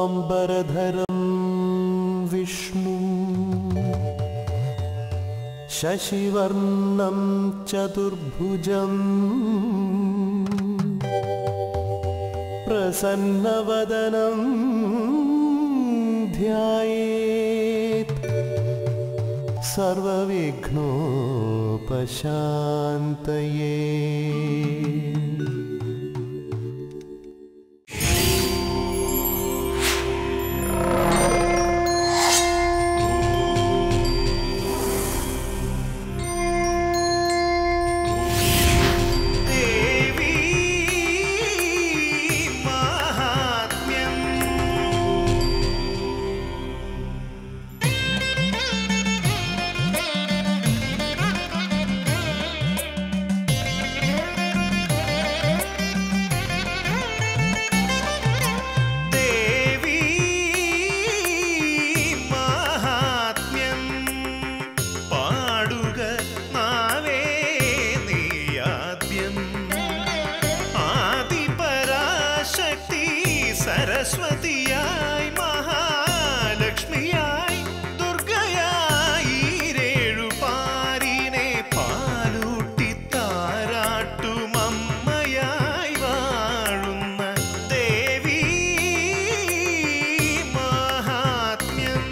शुक्लाम्बरधरं विष्णु शशिवर्णं चतुर्भुजम् प्रसन्नवदनं ध्यायेत् सर्वविघ्नोपशान्तये ദേവി മാഹാത്മ്യം ദേവി മാഹാത്മ്യം പാടുക നാവേ നീയാദ്യം ആദിപരാശക്തി സരസ്വതിയായി മഹാലക്ഷ്മിയായി ദുർഗയായി രേഴുപാരിനെ പാലൂട്ടി താരാട്ടുമമ്മയായി വാഴുന്ന ദേവി മാഹാത്മ്യം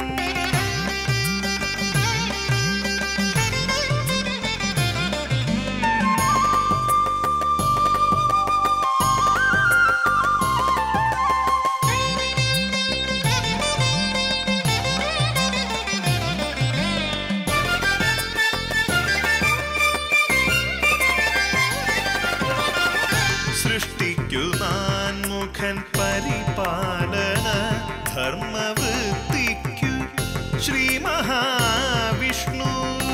സൃഷ്ടിക്കു നാൻമുഖൻ പരിപാലന ധർമ്മവൃത്തിക്കു ശ്രീ മഹാവിഷ്ണു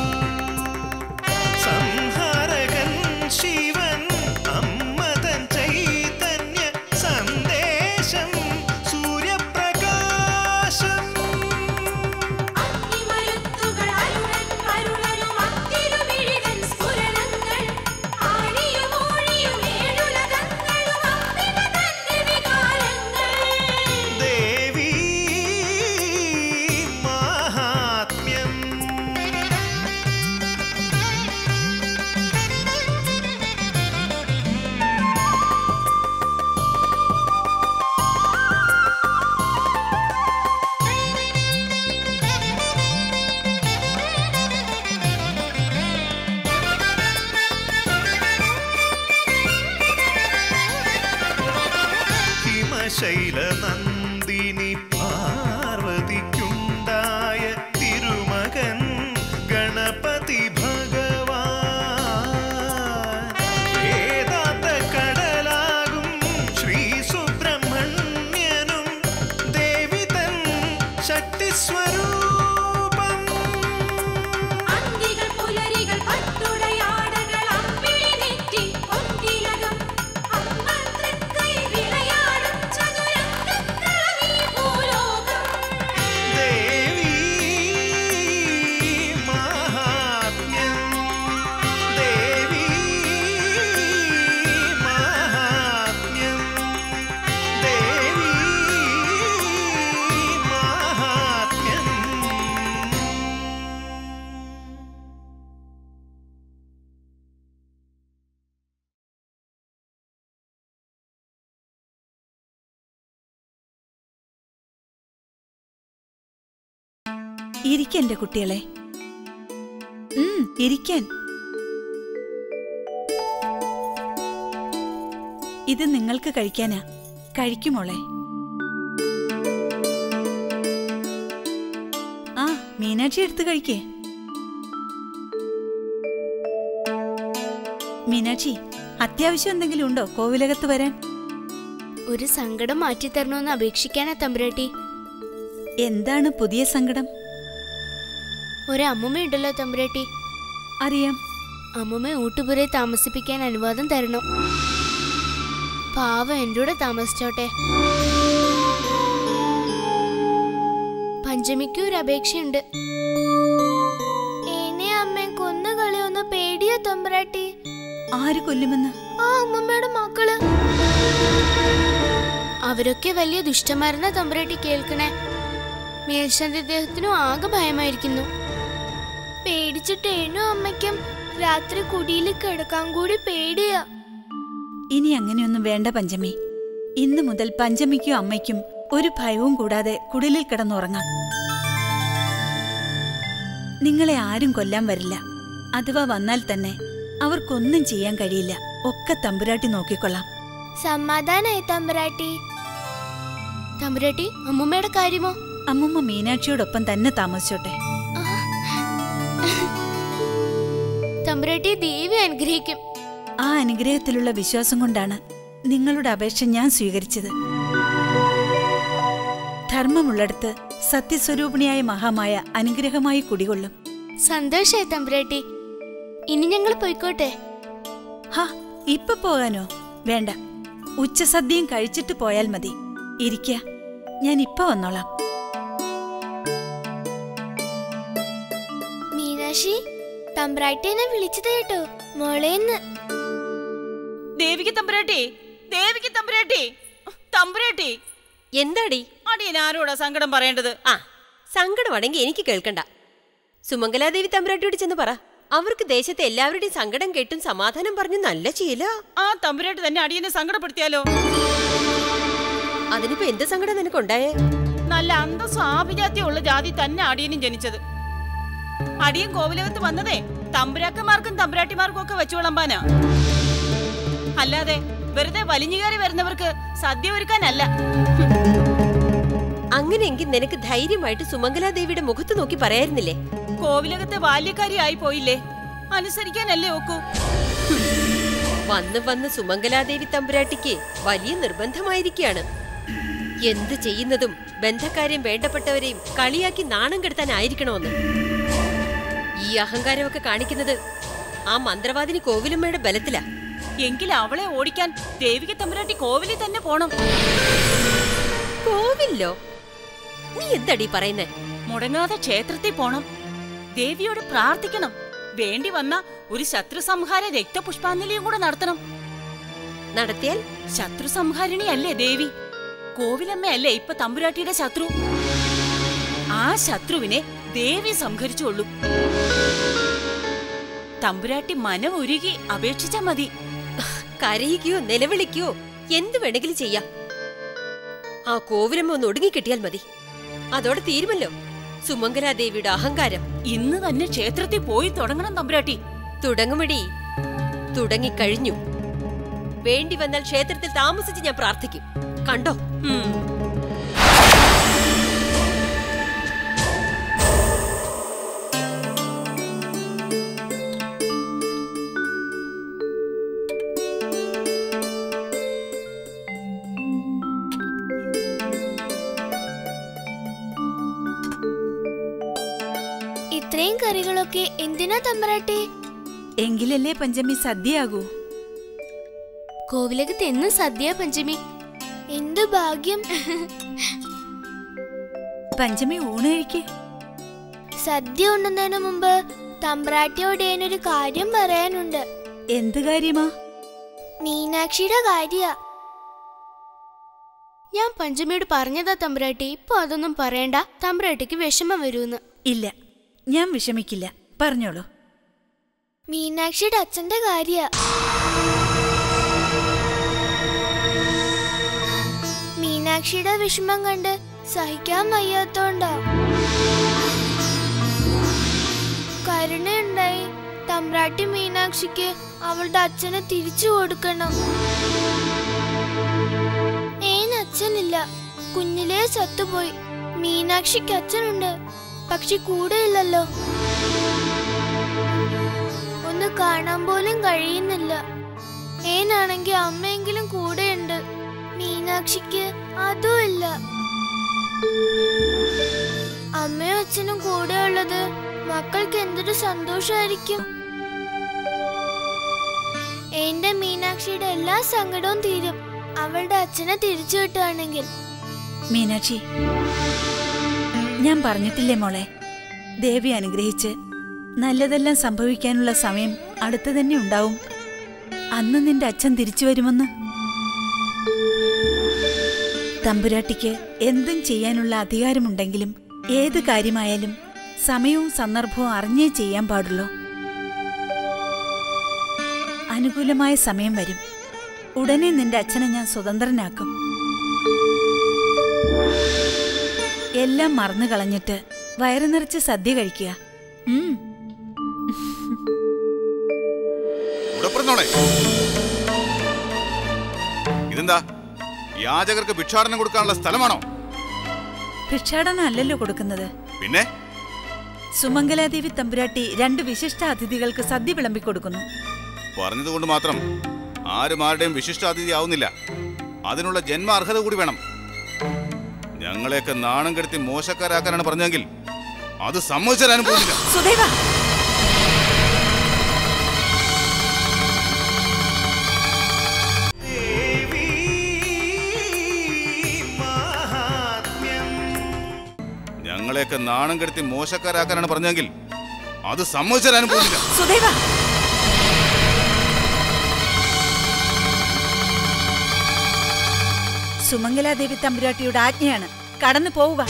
സംഹാരകൻ ശിവൻ അമ്മതൻ ചൈതന്യ സന്ദേശം സൂര്യപ്രകാശം അഗ്നിമരുത്തുകൾ അരുളൻ അരുളനും അത്തിരുമിഴിതൻ സ്ഫുരണങ്ങൾ ആഴിയും ഊഴിയും ഏഴുലകങ്ങളും അമ്പിക തന്റെ വികാരങ്ങൾ ദേവി മാഹാത്മ്യം ഹിമശൈല നന്ദിനി പാർവതിക്കുണ്ടായ തിരുമകൻ ഗണപതി ഭഗവാൻ വേദാന്ത കടലാകും ശ്രീ സുബ്രഹ്മണ്യനും ദേവി തൻ ശക്തിസ്വരൂപം അന്തികൾ പുലരികൾ പട്ടുടയാടകൾ അമ്പിളി നെറ്റി പൊൻകിലകം അമ്മൻ തൃക്കൈ വിളയാടും ചതുരംഗക്കളമീ ഭൂലോകം ദേവി മാഹാത്മ്യം ദേവി മാഹാത്മ്യം ദേവി മാഹാത്മ്യം ഇരിക്കെന്റെ കുട്ടികളെ ഉം, ഇരിക്കാൻ ഇത് നിങ്ങൾക്ക് കഴിക്കാനാ കഴിക്കുമോളെ ആ മീനാക്ഷി എടുത്ത് കഴിക്കേ മീനാക്ഷി അത്യാവശ്യം എന്തെങ്കിലും ഉണ്ടോ കോവിലകത്ത് വരാൻ ഒരു സങ്കടം മാറ്റിത്തരണമെന്ന് അപേക്ഷിക്കാനാ തമ്പുരാട്ടി എന്താണ് പുതിയ സങ്കടം ഒരു അമ്മുമ്മയുണ്ടല്ലോ തമ്പുരാട്ടി അറിയാം അമ്മുമ്മ ഊട്ടുപുരെ താമസിപ്പിക്കാൻ അനുവാദം തരണം പാവം എൻ്റെ കൂടെ താമസിച്ചോട്ടെ പഞ്ചമിക്ക് ഒരു അപേക്ഷയുണ്ട് എന്നെ അമ്മയെ കൊന്നു കളിയൊന്ന് പേടിയോ തമ്പുരാട്ടി ആര് കൊല്ലുമെന്ന് ആ അമ്മമ്മയുടെ മക്കള് അവരൊക്കെ വലിയ ദുഷ്ടന്മാരെന്ന തമ്പുരാട്ടി കേൾക്കണേ മേൽശാന്തി അദ്ദേഹത്തിനും ആകെ ഭയമായിരിക്കുന്നു പേടിച്ചിട്ട് ഏനും അമ്മയ്ക്കും രാത്രി കുടിയിൽ കിടക്കാൻ കൂടി പേടിയാ ഇനി അങ്ങനെയൊന്നും വേണ്ട പഞ്ചമി ഇന്നു മുതൽ പഞ്ചമിക്കും അമ്മയ്ക്കും ഒരു ഭയവും കൂടാതെ കുടിലിൽ കിടന്നുറങ്ങാം നിങ്ങളെ ആരും കൊല്ലാൻ വരില്ല അഥവാ വന്നാൽ തന്നെ അവർക്കൊന്നും ചെയ്യാൻ കഴിയില്ല ഒക്കെ തമ്പുരാട്ടി നോക്കിക്കൊള്ളാം സമാധാനായി തമ്പുരാട്ടി തമ്പുരാട്ടി അമ്മൂമ്മയുടെ കാര്യമോ അമ്മുമ്മ മീനാക്ഷിയോടൊപ്പം തന്നെ താമസിച്ചോട്ടെ തമ്പുരാട്ടി ദേവി അനുഗ്രഹിക്കും ആ അനുഗ്രഹത്തിലുള്ള വിശ്വാസം കൊണ്ടാണ് നിങ്ങളുടെ അപേക്ഷ ഞാൻ സ്വീകരിച്ചത് ധർമ്മമുള്ളിടത്ത് സത്യസ്വരൂപിണിയായ മഹാമായ അനുഗ്രഹമായി കുടികൊള്ളും സന്തോഷായി തമ്പുരാട്ടി ഇനി ഞങ്ങൾ പോയിക്കോട്ടെ ഹാ ഇപ്പൊ പോകാനോ വേണ്ട ഉച്ചസദ്യയും കഴിച്ചിട്ട് പോയാൽ മതി ഇരിക്ക ഞാൻ ഇപ്പൊ വന്നോളാം മീനാക്ഷി തമ്പ്രാട്ടി എന്നെ വിളിച്ചത് കേട്ടോ മോളേന്ന് ദേവിക്ക് തമ്പുരാട്ടി ദേവിക്ക് തമ്പുരാട്ടി തമ്പുരാട്ടി എന്താടി അടിയൻ ആരോടാ സങ്കടം പറയേണ്ടത് ആ സങ്കടമാണെങ്കിൽ എനിക്ക് കേൾക്കണ്ട സുമംഗലാദേവി തമ്പുരാട്ടിയോട് ചെന്ന് പറ അവർക്ക് ദേശത്തെ എല്ലാവരുടെയും സങ്കടം കേട്ടും സമാധാനം പറഞ്ഞു നല്ല ശീല ആ തമ്പുരാട്ടി തന്നെ അടിയനെ സങ്കടപ്പെടുത്തിയാലോ അതിനിപ്പോ എന്ത് സങ്കടം നിനക്കുണ്ടായേ നല്ല അന്തസ്സും ആഭിജാത്യമുള്ള ജാതി തന്നെ അടിയനും ജനിച്ചത് അടിയൻ കോവിലകത്ത് വന്നതേ തമ്പുരാക്കന്മാർക്കും തമ്പുരാട്ടിമാർക്കും ഒക്കെ വെച്ചു വിളമ്പാനാ അല്ലാതെ വെറുതെ വലിഞ്ഞുകയറി വരുന്നവർക്ക് സദ്യ ഒരുക്കാനല്ല അങ്ങനെയെങ്കിൽ നിനക്ക് ധൈര്യമായിട്ട് സുമംഗലാദേവിയുടെ മുഖത്ത് നോക്കി പറയായിരുന്നില്ലേ കോവിലകത്തെ ബാല്യക്കാരിയായി പോയില്ലേ അനുസരിക്കാനല്ലേ ഒക്കൂ വന്ന് വന്ന് സുമംഗലാദേവി തമ്പുരാട്ടിക്ക് വലിയ നിർബന്ധമായിരിക്കുകയാണ് എന്ത് ചെയ്യുന്നതും ബന്ധക്കാരെയും വേണ്ടപ്പെട്ടവരെയും കളിയാക്കി നാണം കെടുത്താനായിരിക്കണമെന്ന് ഈ അഹങ്കാരമൊക്കെ കാണിക്കുന്നത് ആ മന്ത്രവാദിനി കോവിലമ്മയുടെ ബലത്തിലാ എങ്കിൽ അവളെ ഓടിക്കാൻ ദേവിക തമ്പുരാട്ടി കോവിലിൽ തന്നെ പോണം കോവില്ലോ നീ എന്താടി പറയുന്നേ മുടങ്ങാതെ ക്ഷേത്രത്തിൽ പോണം ദേവിയോട് പ്രാർത്ഥിക്കണം വേണ്ടി വന്ന ഒരു ശത്രു സംഹാര രക്തപുഷ്പാഞ്ജലിയും കൂടെ നടത്തണം നടത്തിയാൽ ശത്രു സംഹാരിണിയല്ലേ ദേവി കോവിലമ്മയല്ലേ ഇപ്പൊ തമ്പുരാട്ടിയുടെ ശത്രു ആ ശത്രുവിനെ ദേവി സംഹരിച്ചുള്ളൂ തമ്പുരാട്ടി മനം ഉരുകി അപേക്ഷിച്ചാ മതി കരയുകയോ നിലവിളിക്കുകയോ എന്ത് വേണമെങ്കിലും ചെയ്യാം ആ കോവിലമ്മ ഒന്ന് ഒടുങ്ങിക്കിട്ടിയാൽ മതി അതോടെ തീരുമല്ലോ സുമംഗലാദേവിയുടെ അഹങ്കാരം ഇന്ന് തന്നെ ക്ഷേത്രത്തിൽ പോയി തുടങ്ങണം തമ്പുരാട്ടി തുടങ്ങുമടി തുടങ്ങിക്കഴിഞ്ഞു വേണ്ടി വന്നാൽ ക്ഷേത്രത്തിൽ താമസിച്ച് ഞാൻ പ്രാർത്ഥിക്കും കണ്ടോ ഉം. ഇത്രയും കറികളൊക്കെ എന്തിനാ തമ്പുരാട്ടി എങ്കിലല്ലേ പഞ്ചമി സദ്യയാകൂ കോവിലകത്ത് എന്നും സദ്യ പഞ്ചമി എന്ത് ഭാഗ്യം പഞ്ചമി ഊണ് കഴിക്കേ സദ്യ ഉണ്ണുന്നതിന് മുമ്പ് തമ്പ്രാട്ടിയോട് ഞാനൊരു കാര്യം പറയാനുണ്ട് എന്ത് കാര്യമാ മീനാക്ഷിയുടെ കാര്യ ഞാൻ പഞ്ചമിയോട് പറഞ്ഞതാ തമ്പ്രാട്ടി ഇപ്പൊ അതൊന്നും പറയണ്ട തമ്പ്രാട്ടിക്ക് വിഷമം വരൂന്ന് ഇല്ല ഞാൻ വിഷമിക്കില്ല പറഞ്ഞോളൂ മീനാക്ഷിയുടെ അച്ഛന്റെ കാര്യ മീനാക്ഷിയുടെ വിഷമം കണ്ട് സഹിക്കാൻ വയ്യാത്തോണ്ടാ കരുണയുണ്ടായി തമ്പ്രാട്ടി മീനാക്ഷിക്ക് അവളുടെ അച്ഛനെ തിരിച്ചു കൊടുക്കണം ഏന് അച്ഛനില്ല കുഞ്ഞിലേ ചത്തുപോയി മീനാക്ഷിക്ക് അച്ഛനുണ്ട് പക്ഷെ കൂടെയില്ലല്ലോ ഒന്ന് കാണാൻ പോലും കഴിയുന്നില്ല ഏനാണെങ്കിൽ അമ്മയെങ്കിലും കൂടെയുണ്ട് മീനാക്ഷിക്ക് അതും ഇല്ല അമ്മയും അച്ഛനും കൂടെ ഉള്ളത് മക്കൾക്ക് എന്തൊരു സന്തോഷമായിരിക്കും എന്റെ മീനാക്ഷിയുടെ എല്ലാ സങ്കടവും തീരും അവളുടെ അച്ഛനെ തിരിച്ചു കിട്ടുകയാണെങ്കിൽ മീനാക്ഷി ഞാൻ പറഞ്ഞിട്ടില്ലേ മോളെ ദേവി അനുഗ്രഹിച്ച് നല്ലതെല്ലാം സംഭവിക്കാനുള്ള സമയം അടുത്തു തന്നെ ഉണ്ടാവും അന്ന് നിന്റെ അച്ഛൻ തിരിച്ചു വരുമെന്ന് തമ്പുരാട്ടിക്ക് എന്തും ചെയ്യാനുള്ള അധികാരമുണ്ടെങ്കിലും ഏത് കാര്യമായാലും സമയവും സന്ദർഭവും അറിഞ്ഞേ ചെയ്യാൻ പാടുള്ളൂ അനുകൂലമായ സമയം വരും ഉടനെ നിന്റെ അച്ഛനെ ഞാൻ സ്വതന്ത്രനാക്കും എല്ലാം മറന്നു കളഞ്ഞിട്ട് വയറു നിറച്ച് സദ്യ കഴിക്കുക ഉം ഉടപ്പുറന്നോളെ ഇതെന്താ യാചകർക്ക് ഭിക്ഷാടനം കൊടുക്കാനുള്ള സ്ഥലമാണോ ഭിക്ഷാടനം അല്ലല്ലോ കൊടുക്കുന്നത് പിന്നെ സുമംഗലാദേവി തമ്പുരാട്ടി രണ്ട് വിശിഷ്ട അതിഥികൾക്ക് സദ്യ വിളമ്പിക്കൊടുക്കുന്നു പറഞ്ഞതുകൊണ്ട് മാത്രം ആരും ആരുടെയും വിശിഷ്ടാതിഥി ആവുന്നില്ല അതിനുള്ള ജന്മ അർഹത കൂടി വേണം ഞങ്ങളെയൊക്കെ നാണം കെടുത്തി മോശക്കാരാക്കാനാണ് പറഞ്ഞെങ്കിൽ അത് സമ്മതിച്ചു തരാനും പോകുന്നില്ല സുദേവ ദേവി മഹാത്മ്യം ഞങ്ങളെയൊക്കെ നാണം കെടുത്തി മോശക്കാരാക്കാനാണ് പറഞ്ഞെങ്കിൽ അത് സമ്മതിച്ചു തരാനും പോകുന്നില്ല സുദേവ സുമംഗലാദേവി തമ്പുരാട്ടിയുടെ ആജ്ഞയാണ് കടന്നു പോവുക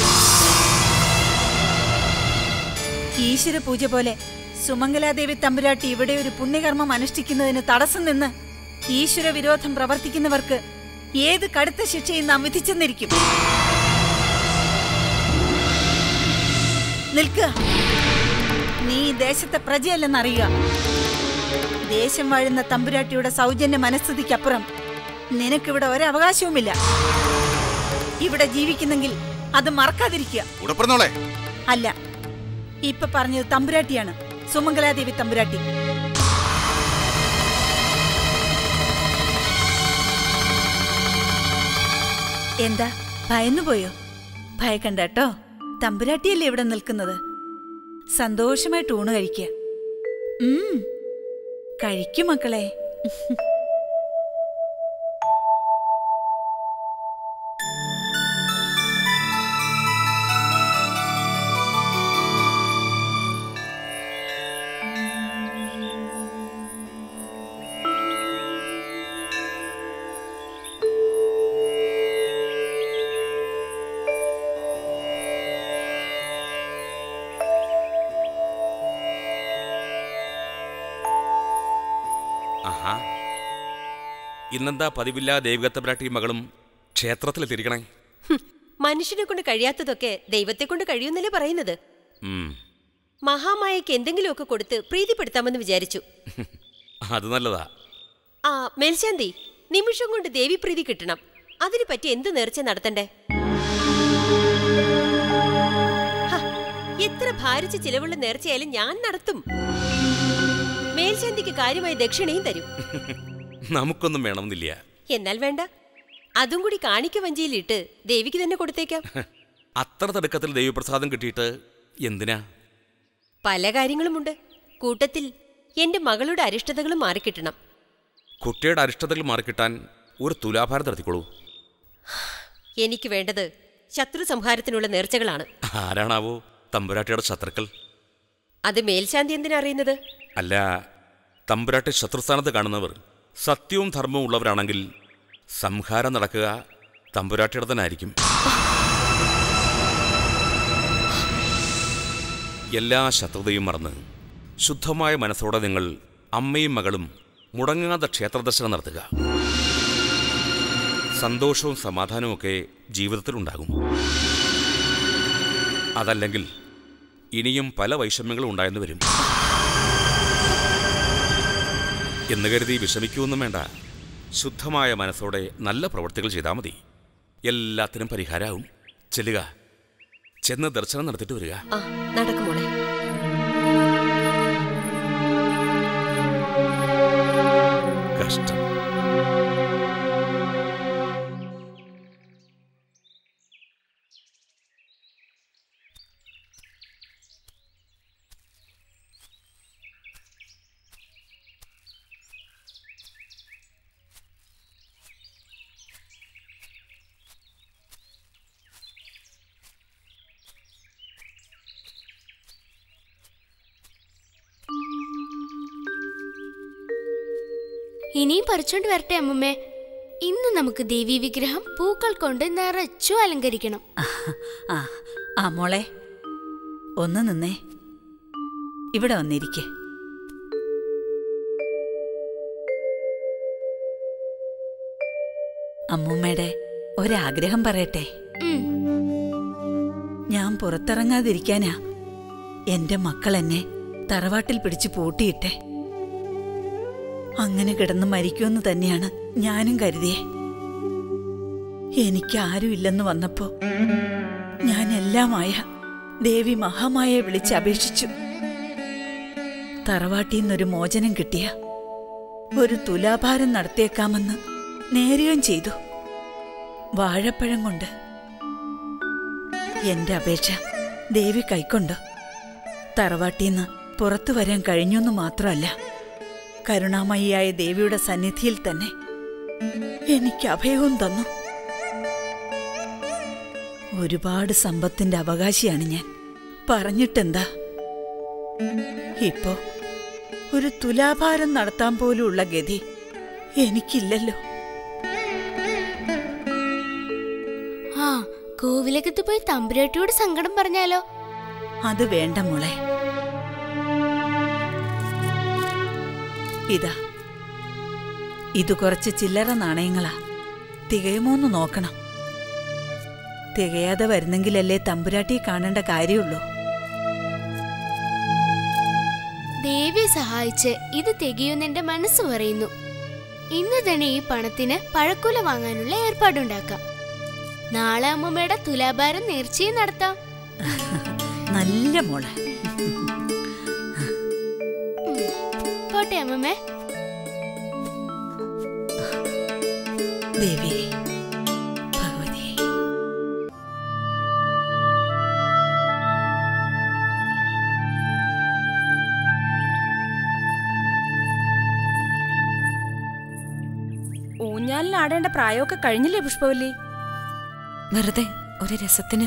ഈശ്വര പൂജ പോലെ സുമംഗലാദേവി തമ്പുരാട്ടി ഇവിടെ ഒരു പുണ്യകർമ്മം അനുഷ്ഠിക്കുന്നതിന് തടസ്സം നിന്ന് ഈശ്വര വിരോധം പ്രവർത്തിക്കുന്നവർക്ക് ഏത് കടുത്ത ശിക്ഷയും നാം വിധിച്ചെന്നിരിക്കും നിൽക്കുക നീ ഈ ദേശത്തെ പ്രജയല്ലെന്നറിയുക ദേശം വാഴുന്ന തമ്പുരാട്ടിയുടെ സൗജന്യ മനസ്ഥിതിക്കപ്പുറം നിനക്കിവിടെ ഒരവകാശവുമില്ല ഇവിടെ ജീവിക്കുന്നെങ്കിൽ അത് മറക്കാതിരിക്കുക ഉടപ്പുറന്നോളെ അല്ല ഇപ്പൊ പറഞ്ഞത് തമ്പുരാട്ടിയാണ് സുമംഗലാദേവി തമ്പുരാട്ടി എന്താ ഭയന്നുപോയോ ഭയക്കണ്ട കേട്ടോ തമ്പുരാട്ടിയല്ലേ ഇവിടെ നിൽക്കുന്നത് സന്തോഷമായിട്ട് ഊണ് കഴിക്കുക ഉം കഴിക്കും മക്കളെ ആഹാ ഇന്നെന്താ പതിവില്ലാ ദേവികത്ത ബ്രാട്ടിയും മകളും ക്ഷേത്രത്തിലെത്തിയിരിക്കണേ ഹും, മനുഷ്യനെ കൊണ്ട് കഴിയാത്തതൊക്കെ ദൈവത്തെ കൊണ്ട് കഴിയുന്നല്ലേ പറയുന്നത് ഉം, മഹാമായയ്ക്ക് എന്തെങ്കിലുമൊക്കെ കൊടുത്ത് പ്രീതിപ്പെടുത്താമെന്ന് വിചാരിച്ചു അത് നല്ലതാ ആ മേൽശാന്തി നിമിഷം കൊണ്ട് ദേവിപ്രീതി കിട്ടണം അതിനു പറ്റി എന്ത് നേർച്ച നടത്തണ്ടേ ഹ, എത്ര ഭാരിച്ച ചിലവുള്ള നേർച്ചയായാലും ഞാൻ നടത്തും മേൽശാന്തിക്ക് കാര്യമായി ദക്ഷിണയും തരും നമുക്കൊന്നും വേണമെന്നില്ല എന്നാൽ വേണ്ട അതും കൂടി കാണിക്ക വഞ്ചിയിലിട്ട് ദേവിക്ക് തന്നെ കൊടുത്തേക്കാം അത്ര തിടുക്കത്തിൽ ദൈവപ്രസാദം കിട്ടിയിട്ട് എന്തിനാ പല കാര്യങ്ങളുമുണ്ട് കൂട്ടത്തിൽ എന്റെ മകളുടെ അരിഷ്ടതകളും മാറിക്കിട്ടണം കുട്ടിയുടെ അരിഷ്ടതകൾ മാറിക്കിട്ടാൻ ഒരു തുലാഭാരം നടത്തിക്കോളൂ എനിക്ക് വേണ്ടത് ശത്രു സംഹാരത്തിനുള്ള നേർച്ചകളാണ് ആരാണാവോ തമ്പുരാട്ടിയുടെ ശത്രുക്കൾ അത് മേൽശാന്തി എന്തിനറിയുന്നത് അല്ല തമ്പുരാട്ടി ശത്രുസ്ഥാനത്ത് കാണുന്നവർ സത്യവും ധർമ്മവും ഉള്ളവരാണെങ്കിൽ സംഹാരം നടക്കുക തമ്പുരാട്ടിയുടെ തന്നെ ആയിരിക്കും എല്ലാ ശത്രുതയും മറന്ന് ശുദ്ധമായ മനസ്സോടെ നിങ്ങൾ അമ്മയും മകളും മുടങ്ങാതെ ക്ഷേത്രദർശനം നടത്തുക സന്തോഷവും സമാധാനവും ഒക്കെ ജീവിതത്തിലുണ്ടാകും അതല്ലെങ്കിൽ ഇനിയും പല വൈഷമ്യങ്ങളും ഉണ്ടായെന്ന് വരും എന്ന് കരുതി വിഷമിക്കുമൊന്നും വേണ്ട ശുദ്ധമായ മനസ്സോടെ നല്ല പ്രവൃത്തികൾ ചെയ്താൽ മതി എല്ലാത്തിനും പരിഹാരമാവും ചെല്ലുക ചെന്ന് ദർശനം നടത്തിയിട്ട് വരിക ആ നടക്കുമോളെ കഷ്ടം ഇനിയും പറിച്ചോണ്ട് വരട്ടെ അമ്മുമ്മേ ഇന്ന് നമുക്ക് ദേവി വിഗ്രഹം പൂക്കൾ കൊണ്ട് നിറച്ചു അലങ്കരിക്കണം ആ ആ മോളെ ഒന്ന് നിന്നേ ഇവിടെ വന്നിരിക്കെ അമ്മൂമ്മയുടെ ഒരാഗ്രഹം പറയട്ടെ ഉം. ഞാൻ പുറത്തിറങ്ങാതിരിക്കാനാ എന്റെ മക്കൾ എന്നെ തറവാട്ടിൽ പിടിച്ചു പൂട്ടിയിട്ടെ അങ്ങനെ കിടന്ന് മരിക്കുമെന്ന് തന്നെയാണ് ഞാനും കരുതിയേ എനിക്ക് ആരുമില്ലെന്ന് വന്നപ്പോ ഞാൻ എല്ലാമായ ദേവി മഹാമായെ വിളിച്ച് അപേക്ഷിച്ചു തറവാട്ടിൽ നിന്നൊരു മോചനം കിട്ടിയ ഒരു തുലാഭാരം നടത്തിയേക്കാമെന്ന് നേരുകയും ചെയ്തു വാഴപ്പഴം കൊണ്ട് എന്റെ അപേക്ഷ ദേവി കൈക്കൊണ്ടു തറവാട്ടിന്ന് പുറത്തു വരാൻ കഴിഞ്ഞൊന്നു മാത്രമല്ല കരുണാമയിയായ ദേവിയുടെ സന്നിധിയിൽ തന്നെ എനിക്ക് അഭയവും തന്നു ഒരുപാട് സമ്പത്തിന്റെ അവകാശിയാണ് ഞാൻ പറഞ്ഞിട്ടെന്താ ഇപ്പോ ഒരു തുലാഭാരം നടത്താൻ പോലുമുള്ള ഗതി എനിക്കില്ലല്ലോ ആ കോവിലകത്ത് പോയി തമ്പുരാട്ടിയോട് സങ്കടം പറഞ്ഞാലോ അത് വേണ്ട മോളെ ഇതാ ഇത് കുറച്ച് ചില്ലറ നാണയങ്ങളാ തികയുമോന്ന് നോക്കണം തികയാതെ വരുന്നെങ്കിലല്ലേ തമ്പുരാട്ടി കാണേണ്ട കാര്യമുള്ളൂ ദേവിയെ സഹായിച്ച് ഇത് തികയുമെന്ന് എന്റെ മനസ്സ് പറയുന്നു ഇന്ന് തന്നെ ഈ പണത്തിന് പഴക്കുല വാങ്ങാനുള്ള ഏർപ്പാടുണ്ടാക്കാം നാളെ അമ്മമ്മയുടെ തുലാഭാരം നേർച്ചയും നടത്താം നല്ല മോളെ പോട്ടെ അമ്മമ്മേ ദേവി ഭഗവതി ഊഞ്ഞാലിൽ ആടേണ്ട പ്രായമൊക്കെ കഴിഞ്ഞില്ലേ പുഷ്പവല്ലി വെറുതെ ഒരു രസത്തിന്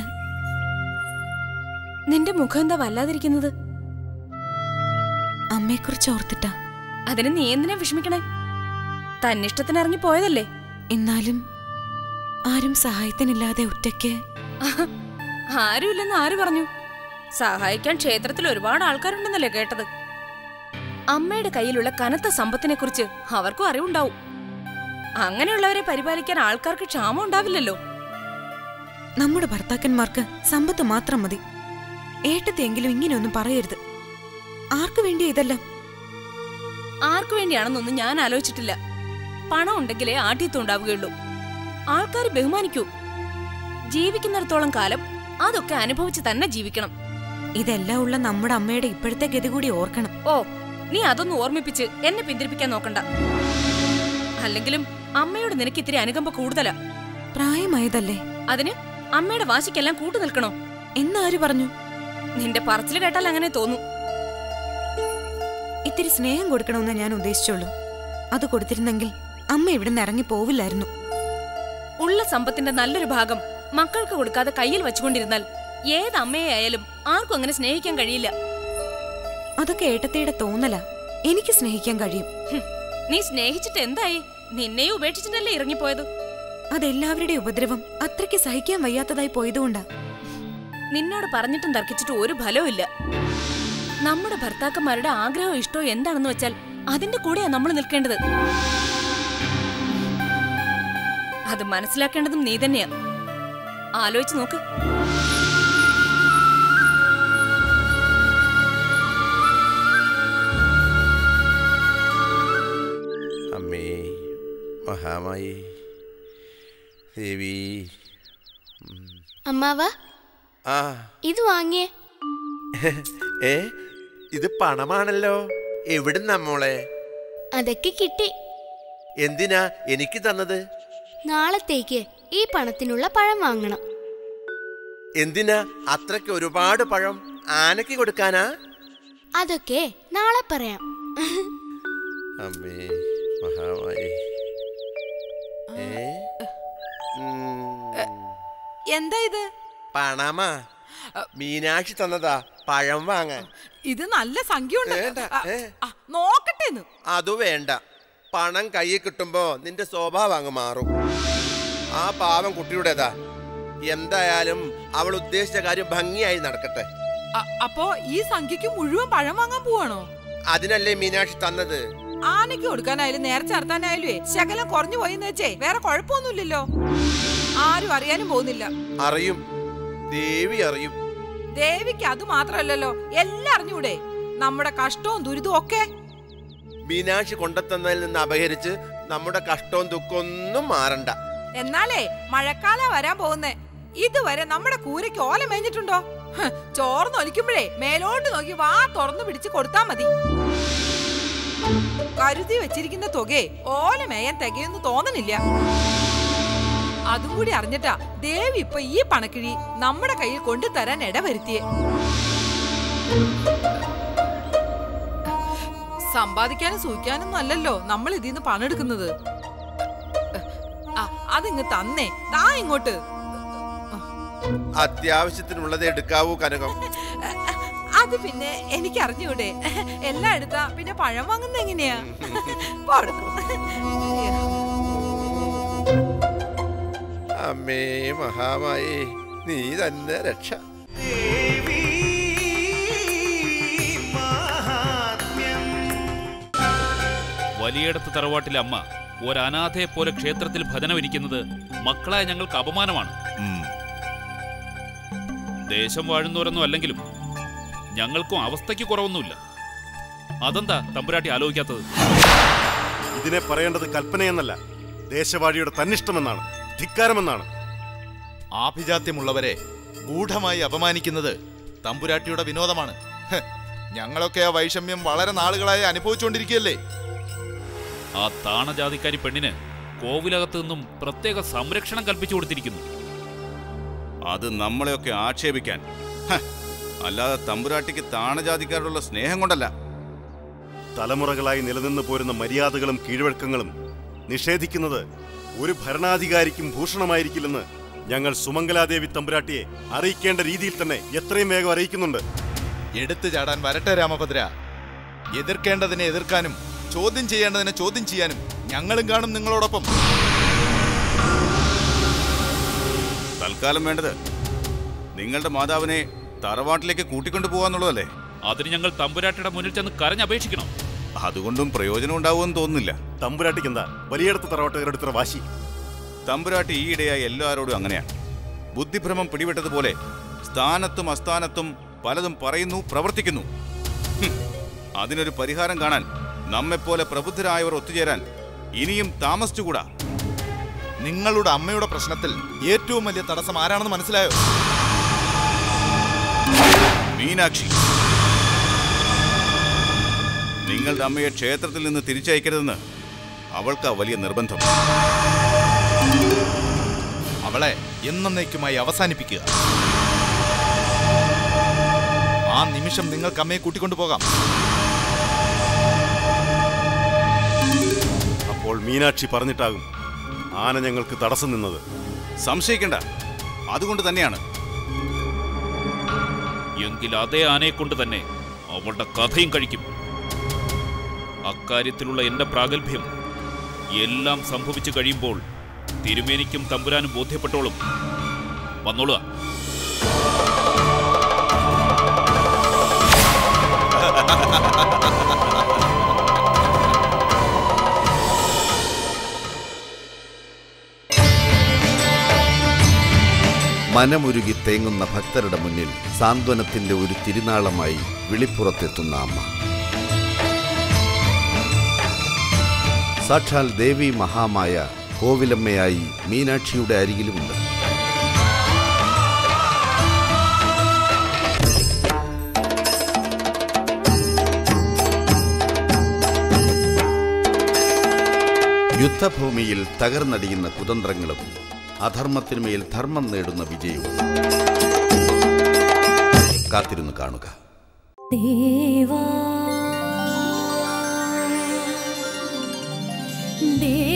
നിന്റെ മുഖം എന്താ വല്ലാതിരിക്കുന്നത് അമ്മയെക്കുറിച്ച് ഓർത്തിട്ടാ അതിന് നീ എന്തിനാ വിഷമിക്കണേ തന്നിഷ്ടത്തിന് ഇറങ്ങി പോയതല്ലേ എന്നാലും ആരും സഹായത്തിനില്ലാതെ ഒറ്റയ്ക്ക് ആരുമില്ലെന്ന് ആര് പറഞ്ഞു സഹായിക്കാൻ ക്ഷേത്രത്തിൽ ഒരുപാട് ആൾക്കാരുണ്ടെന്നല്ലേ കേട്ടത് അമ്മയുടെ കയ്യിലുള്ള കനത്ത സമ്പത്തിനെ കുറിച്ച് അവർക്കും അറിവുണ്ടാവും അങ്ങനെയുള്ളവരെ പരിപാലിക്കാൻ ആൾക്കാർക്ക് ക്ഷാമം ഉണ്ടാവില്ലല്ലോ നമ്മുടെ ഭർത്താക്കന്മാർക്ക് സമ്പത്ത് മാത്രം മതി ഏട്ടത്തെങ്കിലും ഇങ്ങനെയൊന്നും പറയരുത് ആർക്കു വേണ്ടി ഇതെല്ലാം ആർക്കു വേണ്ടിയാണെന്നൊന്നും ഞാൻ ആലോചിച്ചിട്ടില്ല പണം ഉണ്ടെങ്കിലേ ആഠ്യത്വം ഉണ്ടാവുകയുള്ളൂ ആൾക്കാർ ബഹുമാനിക്കൂ ജീവിക്കുന്നിടത്തോളം കാലം അതൊക്കെ അനുഭവിച്ച് തന്നെ ജീവിക്കണം ഇതെല്ലാം ഉള്ള നമ്മുടെ അമ്മയുടെ ഇപ്പോഴത്തെ ഗതി കൂടി ഓർക്കണം ഓ നീ അതൊന്നും ഓർമ്മിപ്പിച്ച് എന്നെ പിന്തിരിപ്പിക്കാൻ നോക്കണ്ട അല്ലെങ്കിലും അമ്മയോട് നിനക്ക് ഇത്തിരി അനുകമ്പ കൂടുതലാ പ്രായമായതല്ലേ അതിന് അമ്മയുടെ വാശിക്കെല്ലാം കൂട്ടു നിൽക്കണോ എന്നാര് പറഞ്ഞു നിന്റെ പറച്ചിൽ കേട്ടാൽ അങ്ങനെ തോന്നും ഇത്തിരി സ്നേഹം കൊടുക്കണമെന്ന് ഞാൻ ഉദ്ദേശിച്ചുള്ളൂ അത് കൊടുത്തിരുന്നെങ്കിൽ അമ്മ ഇവിടുന്ന് ഇറങ്ങി പോവില്ലായിരുന്നു ഉള്ള സമ്പത്തിന്റെ നല്ലൊരു ഭാഗം മക്കൾക്ക് കൊടുക്കാതെ കയ്യിൽ വെച്ചുകൊണ്ടിരുന്നാൽ ഏത് അമ്മയെ ആയാലും ആർക്കും അങ്ങനെ സ്നേഹിക്കാൻ കഴിയില്ല അതൊക്കെ ഏട്ടത്തിയുടെ തോന്നലാ എനിക്ക് സ്നേഹിക്കാൻ കഴിയും ഹും, നീ സ്നേഹിച്ചിട്ട് എന്തായി നിന്നെയും ഉപേക്ഷിച്ചിട്ടല്ലേ ഇറങ്ങിപ്പോയത് അതെല്ലാവരുടെ ഉപദ്രവം അത്രയ്ക്ക് സഹിക്കാൻ വയ്യാത്തതായി പോയതുകൊണ്ടാ നിന്നോട് പറഞ്ഞിട്ടും തർക്കിച്ചിട്ടും ഒരു ഫലവും ഇല്ല നമ്മുടെ ഭർത്താക്കന്മാരുടെ ആഗ്രഹവും ഇഷ്ടവും എന്താണെന്ന് വെച്ചാൽ അതിന്റെ കൂടെയാ നമ്മൾ നിൽക്കേണ്ടത് അത് മനസ്സിലാക്കേണ്ടതും നീ തന്നെയാ ആലോചിച്ച് നോക്ക് അമ്മേ മഹാമായി ദേവി അമ്മാവ ആ ഇത് വാങ്ങിയേ ഏ ഇത് പണമാണല്ലോ എവിടുന്നാ മോളെ അതൊക്കെ കിട്ടി എന്തിനാ എനിക്ക് തന്നത് നാളത്തേക്ക് ഈ പണത്തിനുള്ള പഴം വാങ്ങണം എന്തിനാ അത്രയ്ക്ക് ഒരുപാട് പഴം ആനയ്ക്ക് കൊടുക്കാനാ അതൊക്കെ നാളെ പറയാം അമ്മേ മഹാമായി ഏ ഉം. എന്താ ഇത് പണമാ മീനാക്ഷി തന്നതാ പഴം വാങ്ങാൻ ഇത് നല്ല സംഖ്യ ഉണ്ട് വേണ്ട, ആ, ഏ. ആ, നോക്കട്ടെ എന്ന്. അതു വേണ്ട പണം കയ്യിൽ കിട്ടുമ്പോ നിന്റെ സ്വഭാവം അങ്ങ് മാറും ആ പാവം കുട്ടിയുടേതാ എന്തായാലും അവൾ ഉദ്ദേശിച്ച കാര്യം ഭംഗിയായി നടക്കട്ടെ അ- അപ്പോ ഈ സംഖ്യക്ക് മുഴുവൻ പഴം വാങ്ങാൻ പോവാണോ അതിനല്ലേ മീനാക്ഷി തന്നത് ആനയ്ക്ക് കൊടുക്കാനായാലും നേർച്ച നടത്താനായാലും ശകലം കുറഞ്ഞു പോയെന്ന് വെച്ചേ വേറെ കുഴപ്പമൊന്നുമില്ലല്ലോ ആരും അറിയാനും പോകുന്നില്ല അറിയും ദേവി അറിയും ദേവിക്ക് അത് മാത്രല്ലല്ലോ എല്ലാം അറിഞ്ഞൂടെ നമ്മുടെ കഷ്ടവും ദുരിതവും ഒക്കെ മീനാക്ഷി കൊണ്ടെത്തുന്നതിൽ നിന്ന് അപഹരിച്ച് നമ്മുടെ കഷ്ടവും ദുഃഖവും ഒന്നും മാറണ്ട എന്നാലേ മഴക്കാല വരാൻ പോകുന്നേ ഇതുവരെ നമ്മുടെ കൂരയ്ക്ക് ഓല മേഞ്ഞിട്ടുണ്ടോ ഹ്, ചോർന്നൊലിക്കുമ്പോഴേ മേലോട്ട് നോക്കി വാ തുറന്നു പിടിച്ച് കൊടുത്താ മതി കരുതി വെച്ചിരിക്കുന്ന തുകയെ ഓല മേയാൻ തികയൊന്നു തോന്നണില്ല അതും കൂടി അറിഞ്ഞിട്ടാ ദേവി ഇപ്പൊ ഈ പണക്കിഴി നമ്മുടെ കയ്യിൽ കൊണ്ടുതരാൻ ഇടവരുത്തിയേ സമ്പാദിക്കാനും സൂഹിക്കാനും അല്ലല്ലോ നമ്മൾ ഇതിന്ന് പണെടുക്കുന്നത് ആ, അതിങ്ങ് തന്നേ താ ഇങ്ങോട്ട് അത്യാവശ്യത്തിനുള്ളത് എടുക്കാവൂ കനകം അത് പിന്നെ എനിക്ക് അറിഞ്ഞൂടെ എല്ലാം എടുത്താ പിന്നെ പഴം വാങ്ങുന്ന എങ്ങനെയാ പോ അവിടുന്ന്. അമ്മേ മഹാമായി നീ തന്നെ രക്ഷ വലിയടത്ത് തറവാട്ടിലെ അമ്മ ഒരനാഥയെ പോലെ ക്ഷേത്രത്തിൽ ഭജനം ഇരിക്കുന്നത് മക്കളായ ഞങ്ങൾക്ക് അപമാനമാണ് ദേശം വാഴുന്നവരൊന്നും അല്ലെങ്കിലും ഞങ്ങൾക്കും അവസ്ഥയ്ക്ക് കുറവൊന്നുമില്ല അതെന്താ തമ്പുരാട്ടി ആലോചിക്കാത്തത് ഇതിനെ പറയേണ്ടത് കൽപ്പനയെന്നല്ല ദേശവാഴിയുടെ തന്നിഷ്ടമെന്നാണ് ധിക്കാരമെന്നാണ് ആഭിജാത്യമുള്ളവരെ ഗൂഢമായി അപമാനിക്കുന്നത് തമ്പുരാട്ടിയുടെ വിനോദമാണ് ഹ്, ഞങ്ങളൊക്കെ ആ വൈഷമ്യം വളരെ നാളുകളായി അനുഭവിച്ചുകൊണ്ടിരിക്കുകയല്ലേ ആ താണജാതിക്കാരി പെണ്ണിന് കോവിലകത്ത് നിന്നും പ്രത്യേക സംരക്ഷണം കൽപ്പിച്ചു കൊടുത്തിരിക്കുന്നു അത് നമ്മളെയൊക്കെ ആക്ഷേപിക്കാൻ ഹ, അല്ലാതെ തമ്പുരാട്ടിക്ക് താണജാതിക്കാരോടുള്ള സ്നേഹം കൊണ്ടല്ല തലമുറകളായി നിലനിന്നു പോരുന്ന മര്യാദകളും കീഴ്വഴക്കങ്ങളും നിഷേധിക്കുന്നത് ഒരു ഭരണാധികാരിക്കും ഭൂഷണമായിരിക്കില്ലെന്ന് ഞങ്ങൾ സുമംഗലാദേവി തമ്പുരാട്ടിയെ അറിയിക്കേണ്ട രീതിയിൽ തന്നെ എത്രയും വേഗം അറിയിക്കുന്നുണ്ട് എടുത്തു ചാടാൻ വരട്ടെ രാമഭദ്ര എതിർക്കേണ്ടതിനെ എതിർക്കാനും ചോദ്യം ചെയ്യേണ്ടതിനെ ചോദ്യം ചെയ്യാനും ഞങ്ങളും കാണും നിങ്ങളോടൊപ്പം തൽക്കാലം വേണ്ടത് നിങ്ങളുടെ മാതാവിനെ തറവാട്ടിലേക്ക് കൂട്ടിക്കൊണ്ടു പോവാന്നുള്ളതല്ലേ അതിന് ഞങ്ങൾ തമ്പുരാട്ടിയുടെ മുന്നിൽ ചെന്ന് കരഞ്ഞപേക്ഷിക്കണം അതുകൊണ്ടും പ്രയോജനം ഉണ്ടാവുമെന്ന് തോന്നുന്നില്ല തമ്പുരാട്ടിക്ക് എന്താ വലിയടത്ത് തറവാട്ടുകാരെടുത്ത വാശി തമ്പുരാട്ടി ഈയിടെയായി എല്ലാവരോടും അങ്ങനെയാണ് ബുദ്ധിഭ്രമം പിടിപെട്ടതുപോലെ സ്ഥാനത്തും അസ്ഥാനത്തും പലതും പറയുന്നു പ്രവർത്തിക്കുന്നു ഹും, അതിനൊരു പരിഹാരം കാണാൻ നമ്മെപ്പോലെ പ്രബുദ്ധരായവർ ഒത്തുചേരാൻ ഇനിയും താമസിച്ചുകൂടാ നിങ്ങളുടെ അമ്മയുടെ പ്രശ്നത്തിൽ ഏറ്റവും വലിയ തടസ്സം ആരാണെന്ന് മനസ്സിലായോ മീനാക്ഷി നിങ്ങളുടെ അമ്മയെ ക്ഷേത്രത്തിൽ നിന്ന് തിരിച്ചയക്കരുതെന്ന് അവൾക്കാ വലിയ നിർബന്ധം അവളെ എന്നേക്കുമായി അവസാനിപ്പിക്കുക ആ നിമിഷം നിങ്ങൾക്ക് അമ്മയെ കൂട്ടിക്കൊണ്ടു പോകാം അപ്പോൾ മീനാക്ഷി പറഞ്ഞിട്ടാകും ആന ഞങ്ങൾക്ക് തടസ്സം നിന്നത് സംശയിക്കണ്ട അതുകൊണ്ട് തന്നെയാണ് എങ്കിൽ അതേ ആനയെ കൊണ്ട് തന്നെ അവളുടെ കഥയും കഴിക്കും അക്കാര്യത്തിലുള്ള എന്റെ പ്രാഗൽഭ്യം എല്ലാം സംഭവിച്ചു കഴിയുമ്പോൾ തിരുമേനിക്കും തമ്പുരാനും ബോധ്യപ്പെട്ടോളും വന്നോളുക മനമുരുകി തേങ്ങുന്ന ഭക്തരുടെ മുന്നിൽ സാന്ത്വനത്തിന്റെ ഒരു തിരുനാളമായി വിളിപ്പുറത്തെത്തുന്ന അമ്മ സാക്ഷാൽ ദേവി മഹാമായ കോവിലമ്മയായി മീനാക്ഷിയുടെ അരികിലുമുണ്ട് യുദ്ധഭൂമിയിൽ തകർന്നടിയുന്ന കുതന്ത്രങ്ങളും അധർമ്മത്തിനുമേൽ ധർമ്മം നേടുന്ന വിജയവും കാത്തിരുന്ന് കാണുക ദേവാ ദേവാ